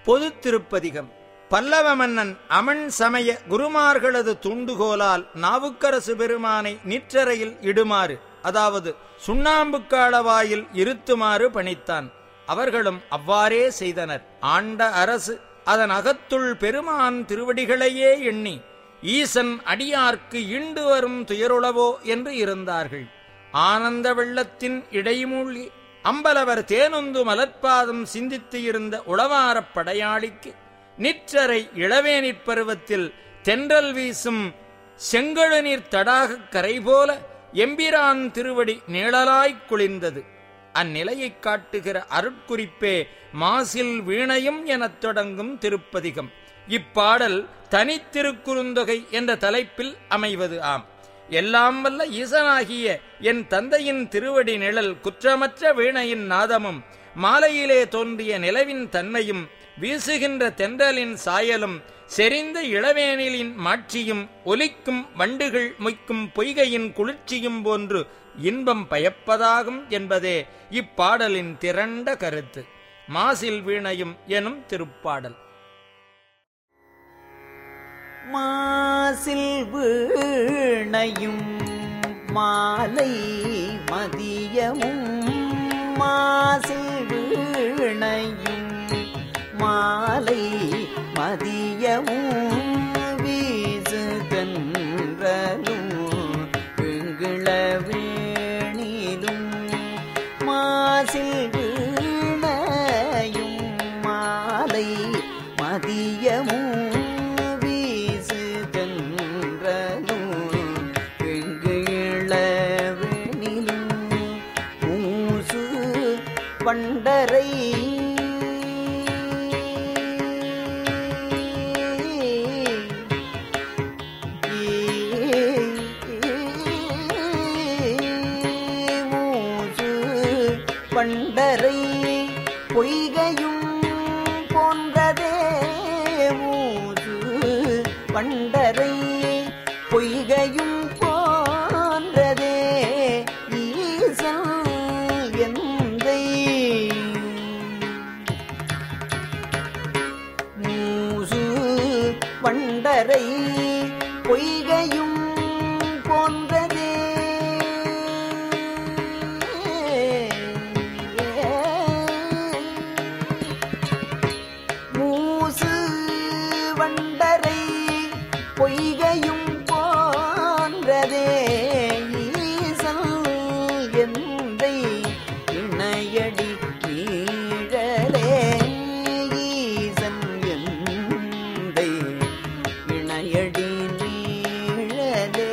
பொது திருப்பதிகம் பல்லவ மன்னன் அமன் சமய குருமார்களது துண்டுகோலால் நாவுக்கரசு பெருமானை நிற்றரையில் இடுமாறு அதாவது சுண்ணாம்புக்கு அளவாயில் இருத்துமாறு பணித்தான் அவர்களும் அவ்வாறே செய்தனர் ஆண்ட அரசு அதன் அகத்துள் பெருமான் திருவடிகளையே எண்ணி ஈசன் அடியார்க்கு இண்டு வரும் துயருளவோ என்று இருந்தார்கள் ஆனந்த வெள்ளத்தின் இடைமூழ்கி அம்பலவர் தேனொந்து மலர்பாதம் சிந்தித்து இருந்த உளவாரப் படையாளிக்கு நிற்றரை இளவேனிற் பருவத்தில் தென்றல் வீசும் செங்கழுநீர் தடாகக் கரை போல எம்பிரான் திருவடி நிழலாய்க் குளிர்ந்தது அந்நிலையைக் காட்டுகிற அருட்குறிப்பே மாசில் வீணையும் எனத் தொடங்கும் திருப்பதிகம் இப்பாடல் தனித்திருக்குறுந்தொகை என்ற தலைப்பில் அமைவது ஆம் எல்லாம் வல்ல ஈசனாகிய என் தந்தையின் திருவடி நிழல் குற்றமற்ற வீணையின் நாதமும் மாலையிலே தோன்றிய நிலவின் தன்மையும் வீசுகின்ற தென்றலின் சாயலும் செறிந்த இளவேனிலின் மாட்சியும் ஒலிக்கும் வண்டுகள் மொய்க்கும் பொய்கையின் குளிர்ச்சியும் போன்று இன்பம் பயப்பதாகும் என்பதே இப்பாடலின் திரண்ட கருத்து மாசில் வீணையும் எனும் திருப்பாடல் மாசில் வீணையும் மாலை மதியமும் மாசில் வீணையும் மாலை மதியமும் வீசு தென்றலும் பிங்கள வேணிலும் மாசில் வீணையும் மாலை மதியமும் வீசு தென்றலும் வெங்கிழவெனிலும் மூசு பண்டரை மூசு பண்டரை பொய்கையும் போன்றதே மூசு பண்டரை பொய்கையும் போன்றதே ஈசன் எந்தை மூசு பண்டரை பொய்கையும் போன்றதே மூசு வண்டரை பொய்கையும் போன்றதே ஈசல் எந்தை இணையடி நீழலே ஈசன் எந்தை இணையடி நீழலே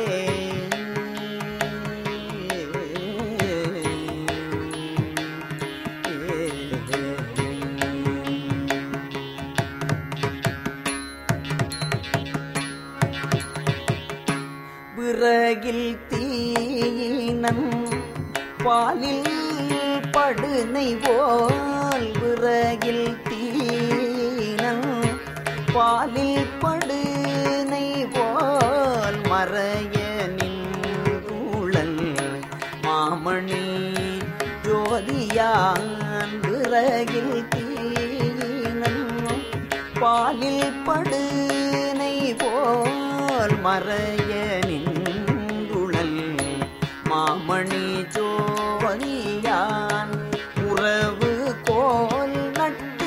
விறகில் தீனம் பாலில் படுனை போல் விறகில் தீனம் பாலில் படுனை போல் மறைய நின்றுழல் மாமணி ஜோதியான் விறகில் தீனம் பாலில் படுனை போல் மறைய நின்றுழல் மாமணி ஜோதியான் உறவு கோல் நட்டு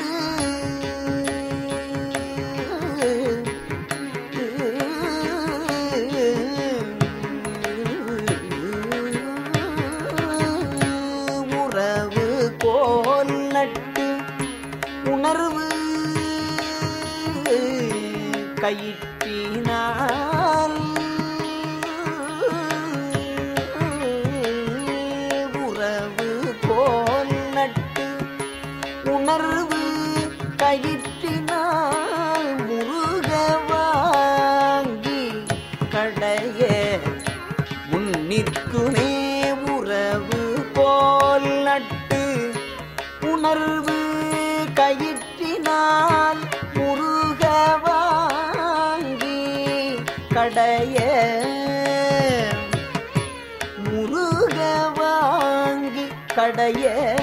உறவு கோல் நட்டு உணர்வு கயிற்றினால் உறவு கோல் நட்டு உணர்வு கயிற்றினால் முருக வாங்கி கடைய முன்னிற்குமே உறவு போல் நட்டு உணர்வு கயிற்றினால் முருக வாங்கி கடைய முருக வாங்கி கடைய